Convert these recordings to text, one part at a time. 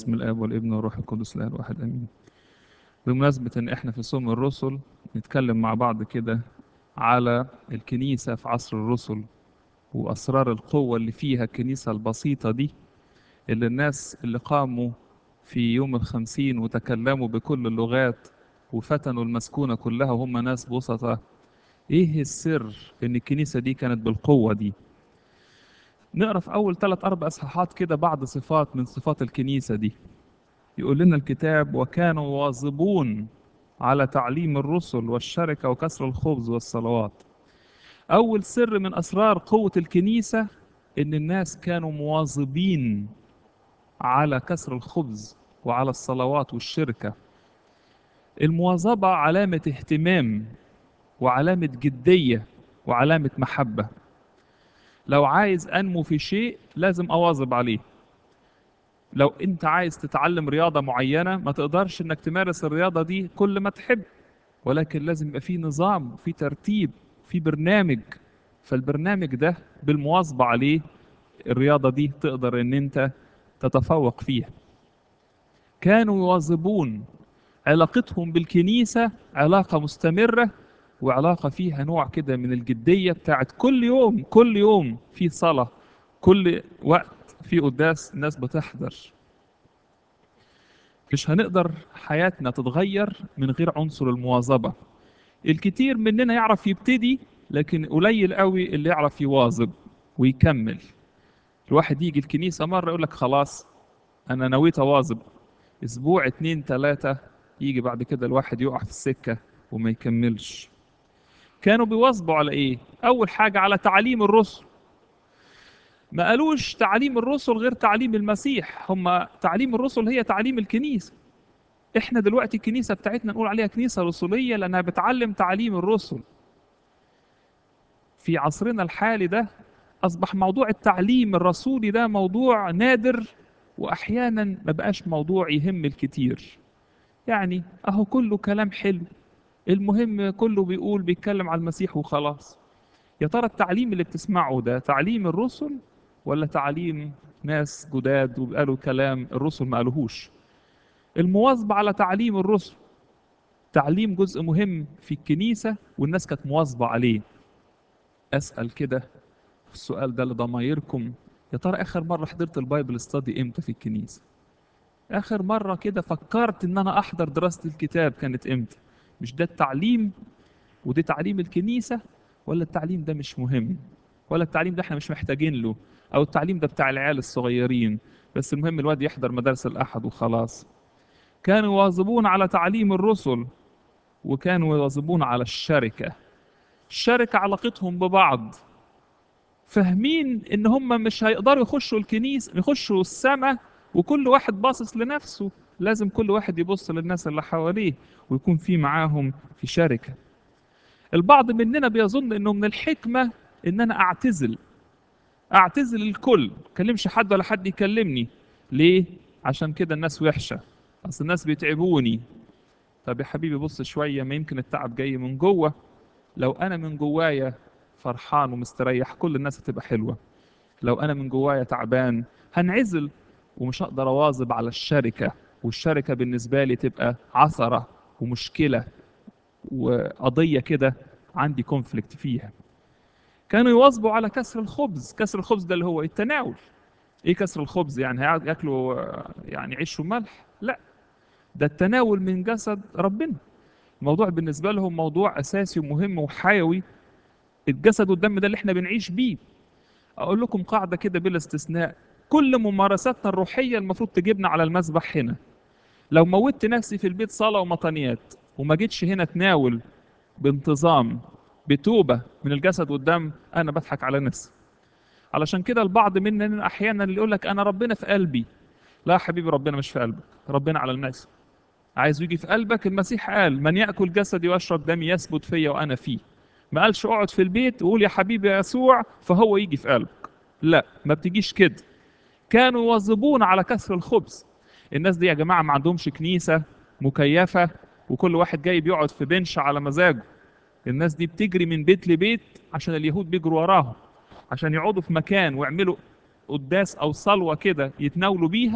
بسم الاب والابن والروح القدس الاله الواحد امين بمناسبه ان احنا في صوم الرسل نتكلم مع بعض كده على الكنيسه في عصر الرسل واسرار القوه اللي فيها الكنيسه البسيطه دي اللي الناس اللي قاموا في يوم الخمسين وتكلموا بكل اللغات وفتنوا المسكونه كلها وهم ناس بسطة ايه السر ان الكنيسه دي كانت بالقوه دي نقرا في اول ثلاث اربع اصحاحات كده بعض صفات من صفات الكنيسه دي يقول لنا الكتاب وكانوا واظبون على تعليم الرسل والشركه وكسر الخبز والصلوات اول سر من اسرار قوه الكنيسه ان الناس كانوا مواظبين على كسر الخبز وعلى الصلوات والشركه المواظبه علامه اهتمام وعلامه جديه وعلامه محبه لو عايز انمو في شيء لازم اواظب عليه لو انت عايز تتعلم رياضة معينة ما تقدرش انك تمارس الرياضة دي كل ما تحب ولكن لازم يبقى في نظام في ترتيب في برنامج فالبرنامج ده بالمواظبة عليه الرياضة دي تقدر ان انت تتفوق فيها كانوا يواظبون علاقتهم بالكنيسة علاقة مستمرة وعلاقة فيها نوع كده من الجدية بتاعت كل يوم كل يوم في صلاة كل وقت في قداس الناس بتحضر مش هنقدر حياتنا تتغير من غير عنصر المواظبة الكتير مننا يعرف يبتدي لكن قليل قوي اللي يعرف يواظب ويكمل الواحد يجي الكنيسة مرة يقول لك خلاص أنا نويت أواظب أسبوع اتنين تلاتة يجي بعد كده الواحد يقع في السكة وما يكملش كانوا بيواظبوا على ايه اول حاجه على تعليم الرسل ما قالوش تعليم الرسل غير تعليم المسيح هم تعليم الرسل هي تعليم الكنيسه احنا دلوقتي الكنيسه بتاعتنا نقول عليها كنيسه رسوليه لانها بتعلم تعليم الرسل في عصرنا الحالي ده اصبح موضوع التعليم الرسولي ده موضوع نادر واحيانا ما بقاش موضوع يهم الكتير يعني اهو كله كلام حلو المهم كله بيقول بيتكلم على المسيح وخلاص يا ترى التعليم اللي بتسمعه ده تعليم الرسل ولا تعليم ناس جداد وقالوا كلام الرسل ما قالوهوش المواظبة على تعليم الرسل تعليم جزء مهم في الكنيسة والناس كانت مواظبة عليه أسأل كده السؤال ده لضمايركم يا ترى آخر مرة حضرت البايبل ستادي إمتى في الكنيسة آخر مرة كده فكرت إن أنا أحضر دراسة الكتاب كانت إمتى مش ده التعليم وده تعليم الكنيسة ولا التعليم ده مش مهم ولا التعليم ده احنا مش محتاجين له او التعليم ده بتاع العيال الصغيرين بس المهم الواد يحضر مدارس الأحد وخلاص كانوا يواظبون على تعليم الرسل وكانوا يواظبون على الشركة الشركة علاقتهم ببعض فاهمين ان هم مش هيقدروا يخشوا الكنيسة يخشوا السماء وكل واحد باصص لنفسه لازم كل واحد يبص للناس اللي حواليه ويكون في معاهم في شركة البعض مننا بيظن انه من الحكمة ان انا اعتزل اعتزل الكل كلمش حد ولا حد يكلمني ليه عشان كده الناس وحشة اصل الناس بيتعبوني طب يا حبيبي بص شوية ما يمكن التعب جاي من جوه لو انا من جوايا فرحان ومستريح كل الناس هتبقى حلوة لو انا من جوايا تعبان هنعزل ومش هقدر اواظب على الشركة والشركة بالنسبة لي تبقى عثرة ومشكلة وقضية كده عندي كونفليكت فيها كانوا يواظبوا على كسر الخبز كسر الخبز ده اللي هو التناول ايه كسر الخبز يعني هياكلوا يعني عيش وملح لا ده التناول من جسد ربنا الموضوع بالنسبة لهم موضوع أساسي ومهم وحيوي الجسد والدم ده اللي احنا بنعيش بيه أقول لكم قاعدة كده بلا استثناء كل ممارساتنا الروحية المفروض تجيبنا على المسبح هنا لو موتت نفسي في البيت صلاة ومطنيات وما جيتش هنا تناول بانتظام بتوبة من الجسد والدم أنا بضحك على نفسي علشان كده البعض مننا أحيانا اللي يقول لك أنا ربنا في قلبي لا يا حبيبي ربنا مش في قلبك ربنا على الناس عايز يجي في قلبك المسيح قال من يأكل جسدي ويشرب دمي يثبت فيا وأنا فيه ما قالش اقعد في البيت وقول يا حبيبي يا يسوع فهو يجي في قلبك لا ما بتجيش كده كانوا يواظبون على كسر الخبز الناس دي يا جماعة ما عندهمش كنيسة مكيفة وكل واحد جاي بيقعد في بنش على مزاجه الناس دي بتجري من بيت لبيت عشان اليهود بيجروا وراهم عشان يقعدوا في مكان ويعملوا قداس أو صلوة كده يتناولوا بيها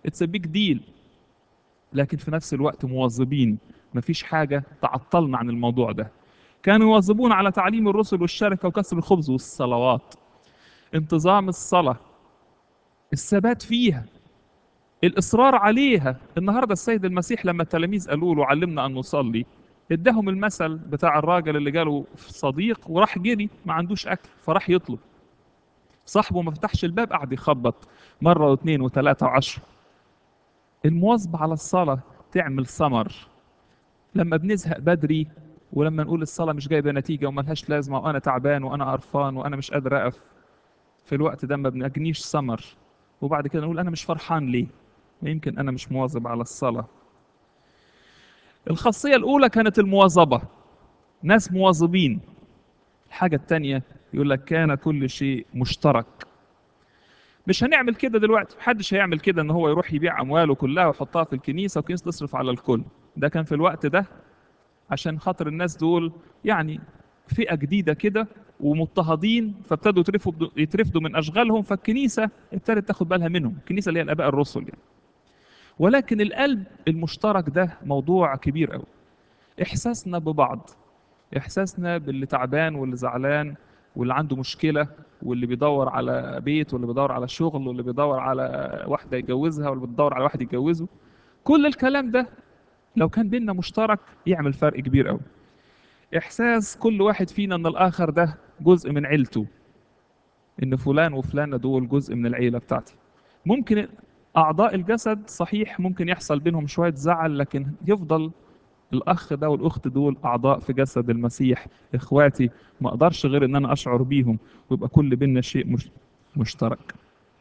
اتس بيج ديل لكن في نفس الوقت مواظبين مفيش حاجة تعطلنا عن الموضوع ده كانوا يواظبون على تعليم الرسل والشركة وكسر الخبز والصلوات انتظام الصلاة الثبات فيها الإصرار عليها النهاردة السيد المسيح لما التلاميذ قالوا له علمنا أن نصلي اداهم المثل بتاع الراجل اللي جاله صديق وراح جري ما عندوش أكل فراح يطلب صاحبه ما فتحش الباب قعد يخبط مرة واثنين وثلاثة وعشرة المواظبة على الصلاة تعمل ثمر لما بنزهق بدري ولما نقول الصلاة مش جايبة نتيجة وملهاش لازمة وأنا تعبان وأنا قرفان وأنا مش قادر أقف في الوقت ده ما بنجنيش ثمر وبعد كده نقول أنا مش فرحان ليه يمكن أنا مش مواظب على الصلاة الخاصية الأولى كانت المواظبة ناس مواظبين الحاجة التانية يقول لك كان كل شيء مشترك مش هنعمل كده دلوقتي محدش هيعمل كده ان هو يروح يبيع امواله كلها ويحطها في الكنيسه والكنيسه تصرف على الكل ده كان في الوقت ده عشان خاطر الناس دول يعني فئه جديده كده ومضطهدين فابتدوا يترفضوا يترفضوا من اشغالهم فالكنيسه ابتدت تاخد بالها منهم الكنيسه اللي هي الاباء الرسل يعني ولكن القلب المشترك ده موضوع كبير قوي احساسنا ببعض احساسنا باللي تعبان واللي زعلان واللي عنده مشكله واللي بيدور على بيت واللي بيدور على شغل واللي بيدور على واحده يتجوزها واللي بيدور على واحد يتجوزه كل الكلام ده لو كان بيننا مشترك يعمل فرق كبير قوي احساس كل واحد فينا ان الاخر ده جزء من عيلته ان فلان وفلانه دول جزء من العيله بتاعتي ممكن اعضاء الجسد صحيح ممكن يحصل بينهم شويه زعل لكن يفضل الاخ ده والاخت دول اعضاء في جسد المسيح اخواتي ما اقدرش غير ان انا اشعر بيهم ويبقى كل بينا شيء مش مشترك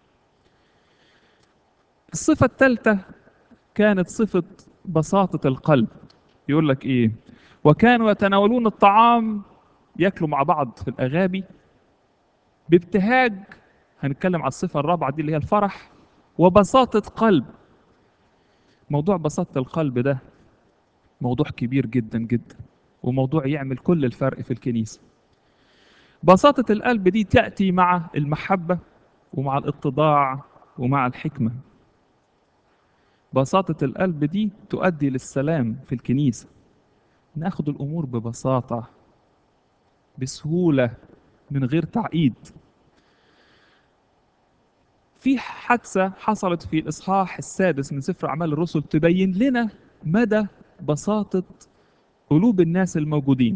الصفه الثالثه كانت صفه بساطه القلب يقول لك ايه وكانوا يتناولون الطعام ياكلوا مع بعض في الاغابي بابتهاج هنتكلم على الصفه الرابعه دي اللي هي الفرح وبساطه قلب موضوع بساطه القلب ده موضوع كبير جدا جدا وموضوع يعمل كل الفرق في الكنيسة بساطة القلب دي تأتي مع المحبة ومع الاتضاع ومع الحكمة بساطة القلب دي تؤدي للسلام في الكنيسة ناخد الأمور ببساطة بسهولة من غير تعقيد في حادثة حصلت في الإصحاح السادس من سفر أعمال الرسل تبين لنا مدى بساطة قلوب الناس الموجودين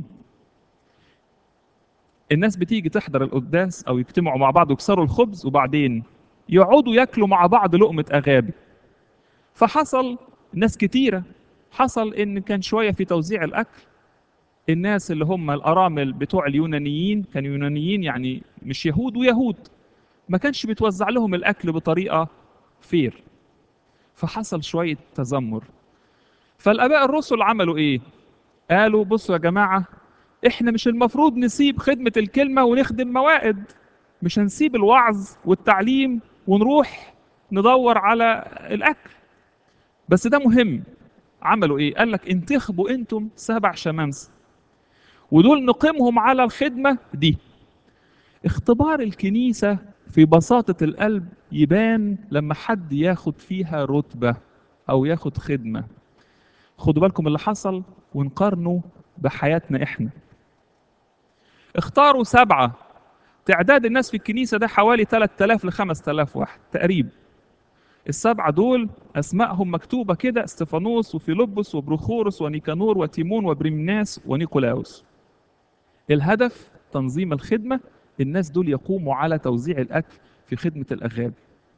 الناس بتيجي تحضر القداس أو يجتمعوا مع بعض ويكسروا الخبز وبعدين يقعدوا ياكلوا مع بعض لقمة أغابي فحصل ناس كتيرة حصل إن كان شوية في توزيع الأكل الناس اللي هم الأرامل بتوع اليونانيين كانوا يونانيين يعني مش يهود ويهود ما كانش بيتوزع لهم الأكل بطريقة فير فحصل شوية تذمر فالاباء الرسل عملوا ايه قالوا بصوا يا جماعه احنا مش المفروض نسيب خدمه الكلمه ونخدم موائد مش هنسيب الوعظ والتعليم ونروح ندور على الاكل بس ده مهم عملوا ايه قال لك انتخبوا انتم سبع شمامسه ودول نقيمهم على الخدمه دي اختبار الكنيسه في بساطه القلب يبان لما حد ياخد فيها رتبه او ياخد خدمه خدوا بالكم اللي حصل ونقارنه بحياتنا احنا اختاروا سبعة تعداد الناس في الكنيسة ده حوالي 3000 ل 5000 واحد تقريبا السبعة دول أسمائهم مكتوبة كده استفانوس وفيلبس وبروخورس ونيكانور وتيمون وبريمناس ونيكولاوس الهدف تنظيم الخدمة الناس دول يقوموا على توزيع الأكل في خدمة الأغابي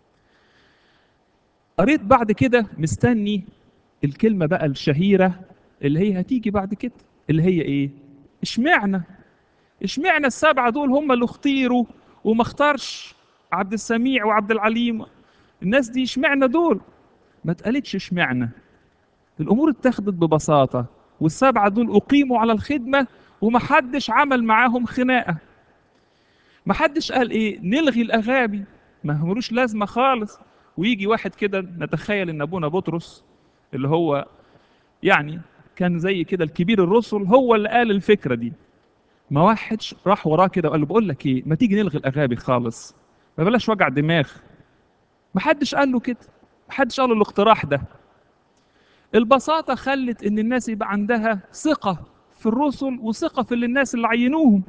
قريت بعد كده مستني الكلمة بقى الشهيرة اللي هي هتيجي بعد كده اللي هي ايه اشمعنى اشمعنى السبعة دول هم اللي اختيروا وما اختارش عبد السميع وعبد العليم الناس دي اشمعنى دول ما اتقالتش اشمعنى الامور اتخذت ببساطة والسبعة دول اقيموا على الخدمة ومحدش عمل معاهم خناقة محدش قال ايه نلغي الاغابي ما ملوش لازمة خالص ويجي واحد كده نتخيل ان ابونا بطرس اللي هو يعني كان زي كده الكبير الرسل هو اللي قال الفكره دي ما واحد راح وراه كده وقال له بقول لك ايه ما تيجي نلغي الاغابي خالص ما بلاش وجع دماغ ما حدش قال له كده محدش قال الاقتراح ده البساطة خلت إن الناس يبقى عندها ثقة في الرسل وثقة في اللي الناس اللي عينوهم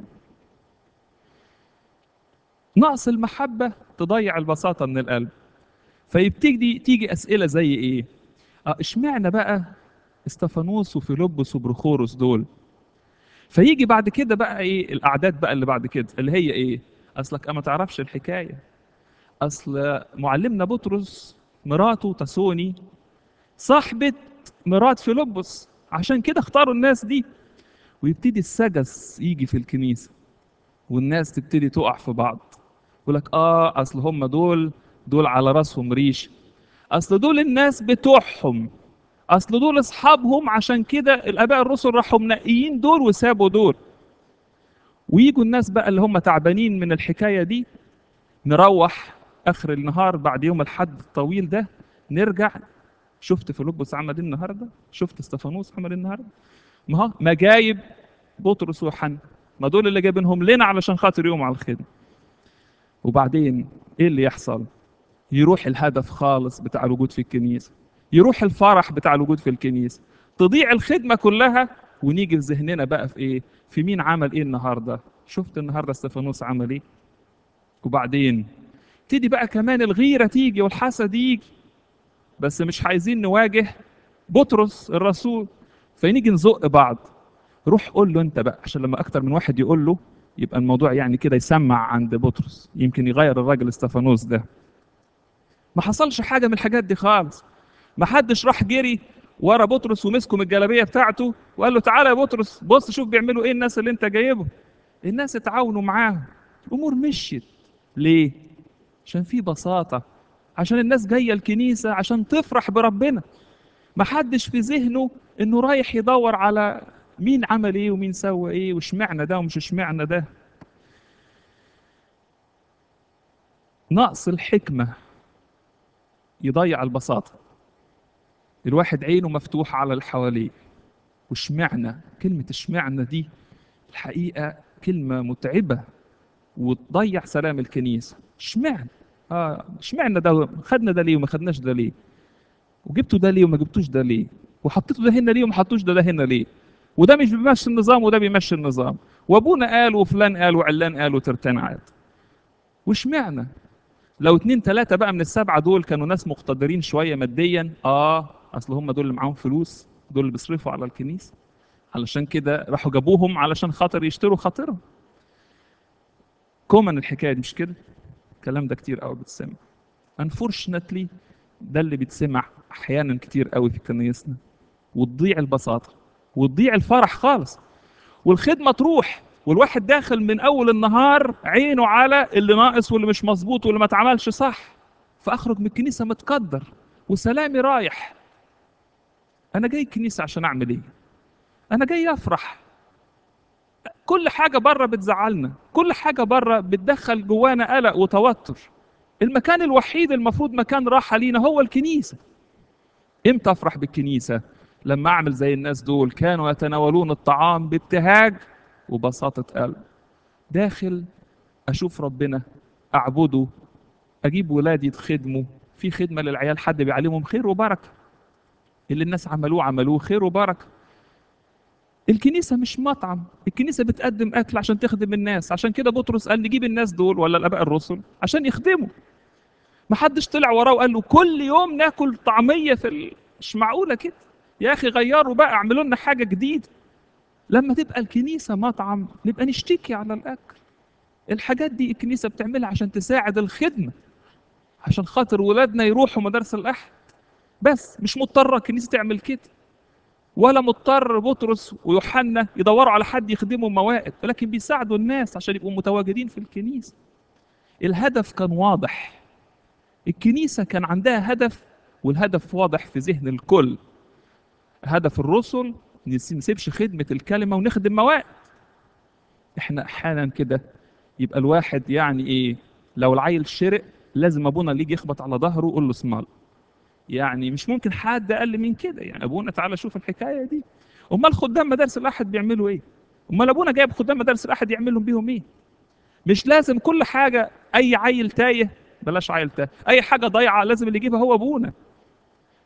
نقص المحبة تضيع البساطة من القلب فيبتدي تيجي أسئلة زي إيه؟ آه، اشمعنى بقى استفانوس وفيلبس وبروخوروس دول؟ فيجي بعد كده بقى إيه الأعداد بقى اللي بعد كده اللي هي إيه؟ أصلك أما تعرفش الحكاية أصل معلمنا بطرس مراته تسوني صاحبة مرات فيلبس عشان كده اختاروا الناس دي ويبتدي السجس يجي في الكنيسة والناس تبتدي تقع في بعض يقول لك اه اصل هم دول دول على راسهم ريش اصل دول الناس بتوعهم اصل دول اصحابهم عشان كده الاباء الرسل راحوا منقيين دول وسابوا دول ويجوا الناس بقى اللي هم تعبانين من الحكايه دي نروح اخر النهار بعد يوم الحد الطويل ده نرجع شفت فيلبس عمل ايه النهارده شفت استفانوس عمل ايه النهارده ما هو ما جايب بطرس ويوحنا ما دول اللي جايبينهم لنا علشان خاطر يوم على الخدمه وبعدين ايه اللي يحصل يروح الهدف خالص بتاع الوجود في الكنيسه يروح الفرح بتاع الوجود في الكنيسه تضيع الخدمه كلها ونيجي في ذهننا بقى في ايه في مين عمل ايه النهارده شفت النهارده استفانوس عمل ايه وبعدين تدي بقى كمان الغيره تيجي والحسد يجي بس مش عايزين نواجه بطرس الرسول فنيجي نزق بعض روح قول له انت بقى عشان لما اكتر من واحد يقول له يبقى الموضوع يعني كده يسمع عند بطرس يمكن يغير الراجل استفانوس ده ما حصلش حاجه من الحاجات دي خالص ما حدش راح جري ورا بطرس ومسكه من الجلابيه بتاعته وقال له تعالى يا بطرس بص شوف بيعملوا ايه الناس اللي انت جايبهم الناس اتعاونوا معاه الامور مشيت ليه عشان في بساطه عشان الناس جايه الكنيسه عشان تفرح بربنا ما حدش في ذهنه انه رايح يدور على مين عمل ايه ومين سوى ايه واشمعنى ده ومش اشمعنى ده نقص الحكمه يضيع البساطه الواحد عينه مفتوحه على اللي حواليه واشمعنى كلمه اشمعنى دي الحقيقه كلمه متعبه وتضيع سلام الكنيسه اشمعنى اه اشمعنى ده خدنا ده ليه وما خدناش ده ليه وجبتوا ده ليه وما جبتوش ده ليه وحطيتوا ده هنا ليه وما حطوش ده, ده هنا ليه وده مش بيمشي النظام وده بيمشي النظام وابونا قال وفلان قال وعلان قال وترتان عاد واشمعنى لو اتنين تلاتة بقى من السبعة دول كانوا ناس مقتدرين شوية ماديا اه اصل هم دول اللي معاهم فلوس دول اللي بيصرفوا على الكنيسة علشان كده راحوا جابوهم علشان خاطر يشتروا خاطرهم كومن الحكاية دي مش كده الكلام ده كتير قوي بتسمع unfortunately ده اللي بيتسمع احيانا كتير قوي في كنيسنا وتضيع البساطه وتضيع الفرح خالص والخدمه تروح والواحد داخل من اول النهار عينه على اللي ناقص واللي مش مظبوط واللي ما اتعملش صح فاخرج من الكنيسه متقدر وسلامي رايح انا جاي الكنيسه عشان اعمل ايه انا جاي افرح كل حاجه بره بتزعلنا كل حاجه بره بتدخل جوانا قلق وتوتر المكان الوحيد المفروض مكان راحه لينا هو الكنيسه امتى افرح بالكنيسه لما اعمل زي الناس دول كانوا يتناولون الطعام بابتهاج وبساطه قلب داخل اشوف ربنا اعبده اجيب ولادي يتخدموا في خدمه للعيال حد بيعلمهم خير وبركه اللي الناس عملوه عملوه خير وبركه الكنيسة مش مطعم الكنيسة بتقدم أكل عشان تخدم الناس عشان كده بطرس قال نجيب الناس دول ولا الآباء الرسل عشان يخدموا ما حدش طلع وراه وقال له كل يوم ناكل طعمية في ال... مش معقولة كده يا أخي غيروا بقى اعملوا لنا حاجة جديدة لما تبقى الكنيسة مطعم نبقى نشتكي على الأكل الحاجات دي الكنيسة بتعملها عشان تساعد الخدمة عشان خاطر ولادنا يروحوا مدارس الأحد بس مش مضطرة الكنيسة تعمل كده ولا مضطر بطرس ويوحنا يدوروا على حد يخدمهم موائد ولكن بيساعدوا الناس عشان يبقوا متواجدين في الكنيسة الهدف كان واضح الكنيسة كان عندها هدف والهدف واضح في ذهن الكل هدف الرسل نسيبش خدمة الكلمة ونخدم موائد احنا احيانا كده يبقى الواحد يعني ايه لو العيل شرق لازم ابونا اللي يجي يخبط على ظهره ويقول له اسمع يعني مش ممكن حد اقل من كده يعني ابونا تعالى شوف الحكايه دي امال خدام مدارس الاحد بيعملوا ايه امال ابونا جايب خدام مدارس الاحد يعمل لهم بيهم ايه مش لازم كل حاجه اي عيل تايه بلاش عيل تايه اي حاجه ضايعه لازم اللي يجيبها هو ابونا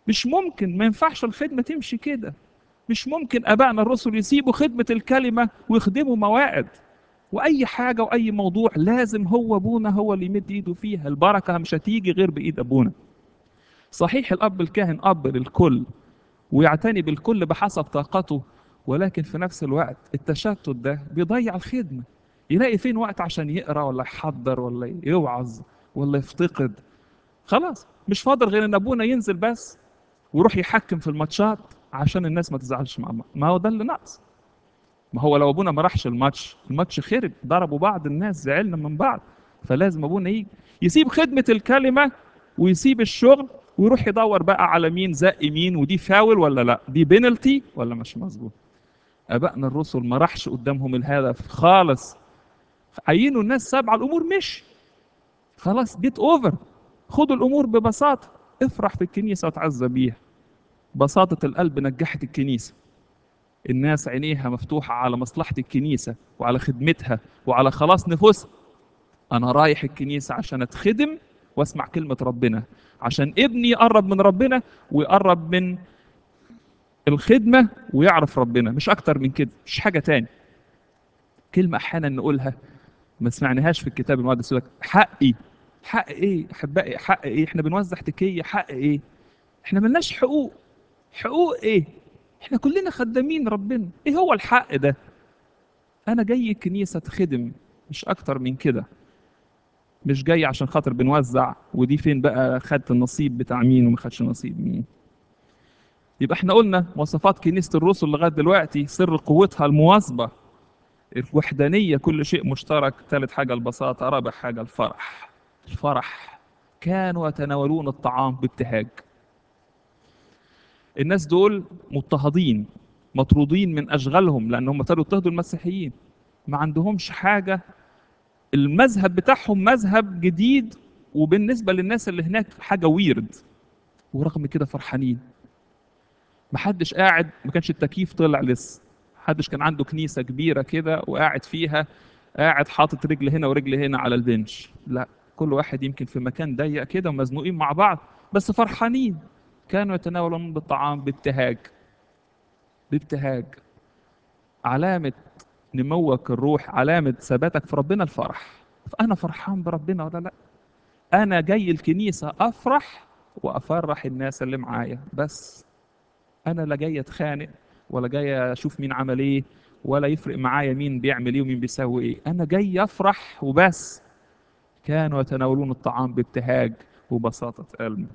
مش ممكن ما ينفعش الخدمة تمشي كده مش ممكن ابائنا الرسل يسيبوا خدمة الكلمة ويخدموا موائد واي حاجة واي موضوع لازم هو ابونا هو اللي يمد ايده فيها البركة مش هتيجي غير بايد ابونا صحيح الاب الكاهن اب للكل ويعتني بالكل بحسب طاقته ولكن في نفس الوقت التشتت ده بيضيع الخدمة يلاقي فين وقت عشان يقرا ولا يحضر ولا يوعظ ولا يفتقد خلاص مش فاضل غير ان ابونا ينزل بس ويروح يحكم في الماتشات عشان الناس ما تزعلش مع بعض ما هو ده اللي ناقص ما هو لو ابونا ما راحش الماتش الماتش خرب ضربوا بعض الناس زعلنا من بعض فلازم ابونا يجي يسيب خدمة الكلمة ويسيب الشغل ويروح يدور بقى على مين زق مين ودي فاول ولا لا دي بينالتي ولا مش مظبوط ابائنا الرسل ما راحش قدامهم الهدف خالص عينوا الناس سبعة الامور مش خلاص جيت اوفر خدوا الامور ببساطه افرح في الكنيسه وتعزى بيها بساطه القلب نجحت الكنيسه الناس عينيها مفتوحه على مصلحه الكنيسه وعلى خدمتها وعلى خلاص نفوسها انا رايح الكنيسه عشان اتخدم واسمع كلمه ربنا عشان ابني يقرب من ربنا ويقرب من الخدمه ويعرف ربنا مش اكتر من كده مش حاجه تاني كلمه احيانا نقولها ما سمعناهاش في الكتاب المقدس يقول لك حقي حق ايه احبائي حق ايه احنا بنوزع تكيه حق ايه احنا ملناش حقوق حقوق ايه احنا كلنا خدامين ربنا ايه هو الحق ده انا جاي الكنيسه اتخدم مش اكتر من كده مش جاي عشان خاطر بنوزع ودي فين بقى خدت النصيب بتاع مين وما خدش نصيب مين يبقى احنا قلنا مواصفات كنيسه الرسل لغايه دلوقتي سر قوتها المواظبه الوحدانيه كل شيء مشترك ثالث حاجه البساطه رابع حاجه الفرح الفرح كانوا يتناولون الطعام بابتهاج الناس دول مضطهدين مطرودين من اشغالهم لانهم ابتدوا يضطهدوا المسيحيين ما عندهمش حاجه المذهب بتاعهم مذهب جديد وبالنسبه للناس اللي هناك حاجه ويرد ورغم كده فرحانين محدش قاعد ما كانش التكييف طلع لسه محدش كان عنده كنيسه كبيره كده وقاعد فيها قاعد حاطط رجل هنا ورجل هنا على البنش لا كل واحد يمكن في مكان ضيق كده ومزنوقين مع بعض بس فرحانين كانوا يتناولون بالطعام بابتهاج بابتهاج علامة نموك الروح علامة ثباتك في ربنا الفرح فأنا فرحان بربنا ولا لا أنا جاي الكنيسة أفرح وأفرح الناس اللي معايا بس أنا لا جاي أتخانق ولا جاي أشوف مين عمل إيه ولا يفرق معايا مين بيعمل إيه ومين بيسوي إيه أنا جاي أفرح وبس كانوا يتناولون الطعام بابتهاج وبساطة قلب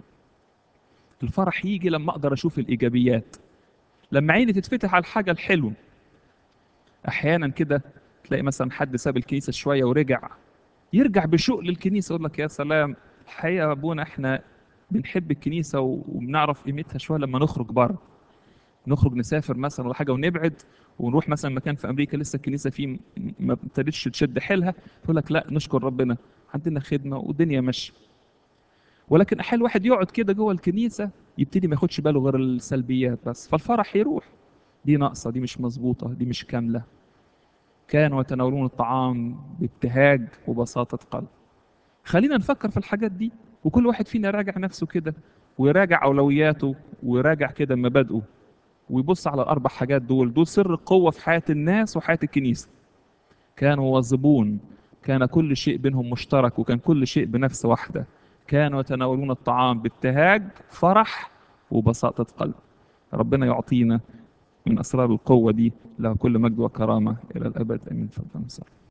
الفرح يجي لما أقدر أشوف الإيجابيات لما عيني تتفتح على الحاجة الحلوة أحيانا كده تلاقي مثلا حد ساب الكنيسة شوية ورجع يرجع بشوق للكنيسة يقول لك يا سلام الحقيقة يا أبونا إحنا بنحب الكنيسة وبنعرف قيمتها شوية لما نخرج بره نخرج نسافر مثلا ولا حاجة ونبعد ونروح مثلا مكان في أمريكا لسه الكنيسة فيه ما ابتدتش تشد حيلها يقول لك لا نشكر ربنا عندنا خدمة والدنيا ماشية ولكن احيانا الواحد يقعد كده جوه الكنيسه يبتدي ما ياخدش باله غير السلبيات بس فالفرح يروح دي ناقصه دي مش مظبوطه دي مش كامله كانوا يتناولون الطعام بابتهاج وبساطه قلب خلينا نفكر في الحاجات دي وكل واحد فينا يراجع نفسه كده ويراجع اولوياته ويراجع كده مبادئه ويبص على الاربع حاجات دول دول سر القوه في حياه الناس وحياه الكنيسه كانوا واظبون كان كل شيء بينهم مشترك وكان كل شيء بنفس واحده كانوا يتناولون الطعام بابتهاج فرح وبساطة قلب ربنا يعطينا من أسرار القوة دي له كل مجد وكرامة إلى الأبد أمين فضل